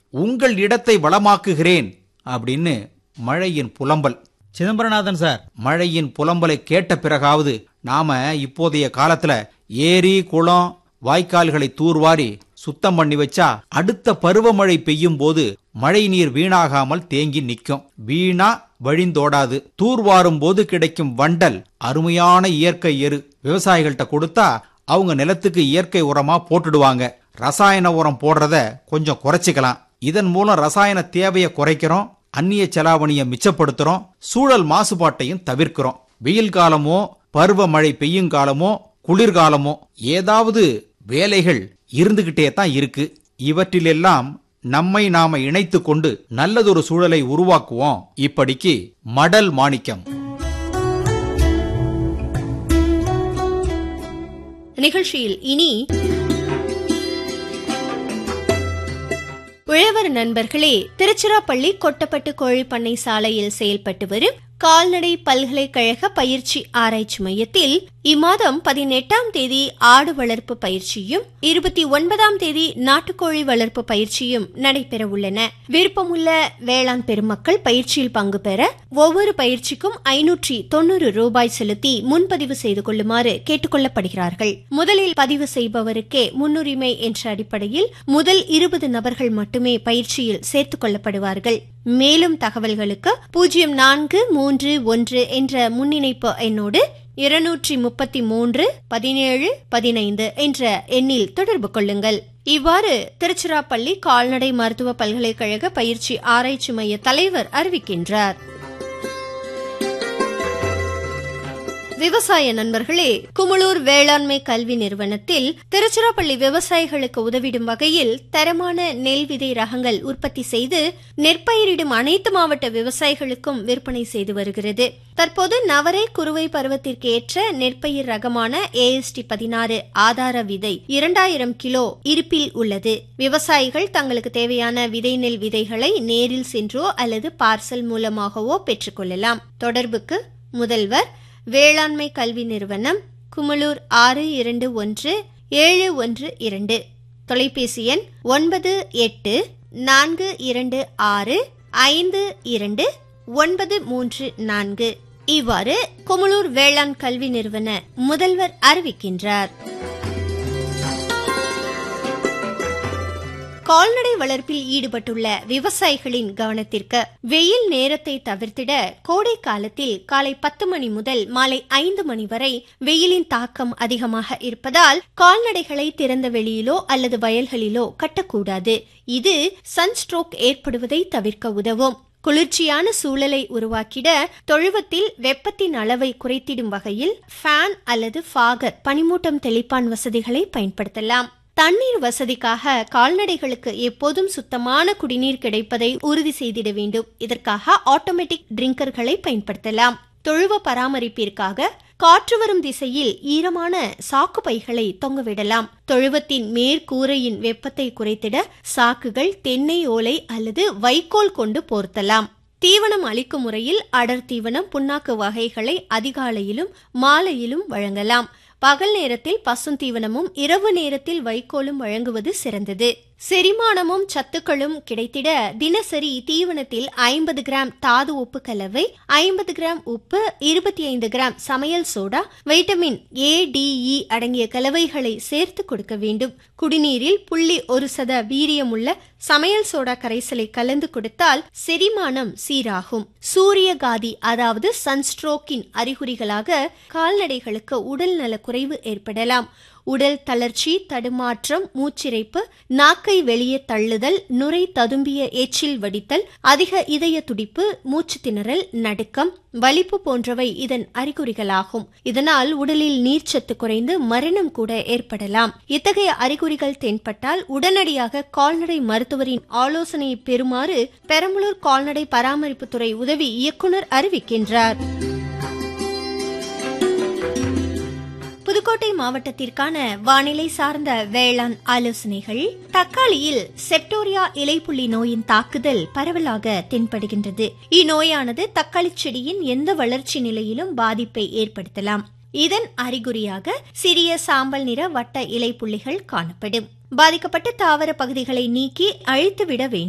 உங்கள் இடத்தை வளமாக்குகிறேன் அப்படின்னு மழையின் புலம்பல் சிதம்பரநாதன் சார் மழையின் புலம்பலை கேட்ட பிறகாவது நாம இப்போதைய காலத்துல ஏரி குளம் வாய்க்கால்களை தூர்வாரி சுத்தம் பண்ணி வச்சா அடுத்த பருவமழை பெய்யும் போது மழை நீர் வீணாகாமல் தேங்கி நிற்கும் வீணா வழிந்தோடாது தூர்வாரும் போது கிடைக்கும் வண்டல் அருமையான இயற்கை எரு விவசாயிகள்கிட்ட கொடுத்தா அவங்க நிலத்துக்கு இயற்கை உரமா போட்டுடுவாங்க ரசாயன உரம் போடுறத கொஞ்சம் குறைச்சிக்கலாம் இதன் மூலம் ரசாயன தேவையை குறைக்கிறோம் அந்நிய செலாவணியை மிச்சப்படுத்துறோம் சூழல் மாசுபாட்டையும் தவிர்க்கிறோம் வெயில் காலமோ பருவமழை பெய்யும் காலமோ குளிர்காலமோ ஏதாவது வேலைகள் இருந்துகிட்டே தான் இருக்கு இவற்றிலெல்லாம் நம்மை நாம இணைத்து கொண்டு நல்லதொரு சூழலை உருவாக்குவோம் இப்படிக்கு மடல் மாணிக்கம் நிகழ்ச்சியில் இனி உழவர் நண்பர்களே திருச்சிராப்பள்ளி கொட்டப்பட்டு கோழி பண்ணை சாலையில் செயல்பட்டு வரும் கால்நடை பல்கலைக்கழக பயிற்சி ஆராய்ச்சி மையத்தில் இம்மாதம் பதினெட்டாம் தேதி ஆடு வளர்ப்பு பயிற்சியும் இருபத்தி ஒன்பதாம் தேதி நாட்டுக்கோழி வளர்ப்பு பயிற்சியும் நடைபெற உள்ளன விருப்பமுள்ள வேளாண் பெருமக்கள் பயிற்சியில் பங்கு பெற ஒவ்வொரு பயிற்சிக்கும் ஐநூற்றி தொண்ணூறு ரூபாய் செலுத்தி முன்பதிவு செய்து கொள்ளுமாறு கேட்டுக்கொள்ளப்படுகிறார்கள் முதலில் பதிவு செய்பவருக்கே முன்னுரிமை என்ற அடிப்படையில் முதல் இருபது நபர்கள் மட்டுமே பயிற்சியில் சேர்த்துக் கொள்ளப்படுவார்கள் மேலும் தகவல்களுக்கு பூஜ்ஜியம் நான்கு மூன்று ஒன்று என்ற முன்னிணைப்பு எண்ணோடு இருநூற்றி முப்பத்தி மூன்று பதினேழு பதினைந்து என்ற எண்ணில் தொடர்பு கொள்ளுங்கள் இவ்வாறு திருச்சிராப்பள்ளி கால்நடை மருத்துவ பல்கலைக்கழக பயிற்சி ஆராய்ச்சி மைய தலைவர் அறிவிக்கின்றார் விவசாய நண்பர்களே குமுளூர் வேளாண்மை கல்வி நிறுவனத்தில் திருச்சிராப்பள்ளி விவசாயிகளுக்கு உதவிடும் வகையில் தரமான நெல் விதை ரகங்கள் உற்பத்தி செய்து நெற்பயிரிடும் அனைத்து மாவட்ட விவசாயிகளுக்கும் விற்பனை செய்து வருகிறது தற்போது நவரை குறுவை பருவத்திற்கு ஏற்ற நெற்பயிர் ரகமான ஏஎஸ்டி பதினாறு ஆதார விதை இரண்டாயிரம் கிலோ இருப்பில் உள்ளது விவசாயிகள் தங்களுக்கு தேவையான விதை நெல் விதைகளை நேரில் சென்றோ அல்லது பார்சல் மூலமாகவோ பெற்றுக்கொள்ளலாம் தொடர்புக்கு முதல்வர் வேளாண்மை கல்வி நிறுவனம் குமலூர் ஆறு இரண்டு ஒன்று ஏழு ஒன்று இரண்டு தொலைபேசி எண் ஒன்பது எட்டு நான்கு இரண்டு ஆறு ஐந்து இரண்டு ஒன்பது மூன்று நான்கு இவ்வாறு குமலூர் வேளாண் கல்வி நிறுவன முதல்வர் அறிவிக்கின்றார் கால்நடை வளர்ப்பில் ஈடுபட்டுள்ள விவசாயிகளின் கவனத்திற்கு வெயில் நேரத்தை தவிர்த்திட கோடை காலத்தில் காலை பத்து மணி முதல் மாலை ஐந்து மணி வரை வெயிலின் தாக்கம் அதிகமாக இருப்பதால் கால்நடைகளை திறந்த வெளியிலோ அல்லது வயல்களிலோ கட்டக்கூடாது இது சன்ஸ்ட்ரோக் ஏற்படுவதை தவிர்க்க உதவும் குளிர்ச்சியான சூழலை உருவாக்கிட தொழுவத்தில் வெப்பத்தின் அளவை குறைத்திடும் வகையில் ஃபேன் அல்லது ஃபாகர் பனிமூட்டம் தெளிப்பான் வசதிகளை பயன்படுத்தலாம் தண்ணீர் வசதிக்காக கால்நடைகளுக்கு எப்போதும் சுத்தமான குடிநீர் கிடைப்பதை உறுதி செய்திட வேண்டும் இதற்காக ஆட்டோமேட்டிக் ட்ரிங்கர்களை பயன்படுத்தலாம் தொழுவ பராமரிப்பிற்காக காற்று வரும் திசையில் ஈரமான சாக்கு பைகளை தொங்கவிடலாம் தொழுவத்தின் மேற்கூரையின் வெப்பத்தை குறைத்திட சாக்குகள் தென்னை ஓலை அல்லது வைக்கோல் கொண்டு போர்த்தலாம் தீவனம் அளிக்கும் முறையில் அடர் தீவனம் புண்ணாக்கு வகைகளை அதிகாலையிலும் மாலையிலும் வழங்கலாம் பகல் நேரத்தில் பசுந்தீவனமும் இரவு நேரத்தில் வைக்கோலும் வழங்குவது சிறந்தது செரிமானமும் சத்துக்களும் கிடைத்திட தினசரி தீவனத்தில் ஐம்பது கிராம் தாது உப்பு கலவை ஐம்பது கிராம் உப்பு இருபத்தி ஐந்து கிராம் சமையல் சோடா வைட்டமின் ஏ டிஇ அடங்கிய கலவைகளை சேர்த்து கொடுக்க வேண்டும் குடிநீரில் புள்ளி ஒரு சத வீரியமுள்ள சமையல் சோடா கரைசலை கலந்து கொடுத்தால் செரிமானம் சீராகும் சூரியகாதி அதாவது சன்ஸ்ட்ரோக்கின் அறிகுறிகளாக கால்நடைகளுக்கு உடல் நல குறைவு ஏற்படலாம் உடல் தளர்ச்சி தடுமாற்றம் மூச்சிறைப்பு நாக்கை வெளியே தள்ளுதல் நுரை ததும்பிய எச்சில் வடித்தல் அதிக இதய துடிப்பு மூச்சு திணறல் நடுக்கம் வலிப்பு போன்றவை இதன் அறிகுறிகளாகும் இதனால் உடலில் நீர்ச்சத்து குறைந்து மரணம் கூட ஏற்படலாம் இத்தகைய அறிகுறிகள் தென்பட்டால் உடனடியாக கால்நடை மருத்துவரின் ஆலோசனையை பெறுமாறு பெரம்பலூர் கால்நடை பராமரிப்புத்துறை உதவி இயக்குநர் அறிவிக்கின்றார் புதுக்கோட்டை மாவட்டத்திற்கான வானிலை சார்ந்த வேளாண் ஆலோசனைகள் தக்காளியில் செப்டோரியா இலைப்புள்ளி நோயின் தாக்குதல் பரவலாக தென்படுகின்றது இந்நோயானது தக்காளி செடியின் எந்த வளர்ச்சி நிலையிலும் பாதிப்பை ஏற்படுத்தலாம் இதன் அறிகுறியாக சிறிய சாம்பல் நிற வட்ட இலைப்புள்ளிகள் காணப்படும் பாதிக்கப்பட்ட தாவர பகுதிகளை நீக்கி அழித்துவிட வேண்டும்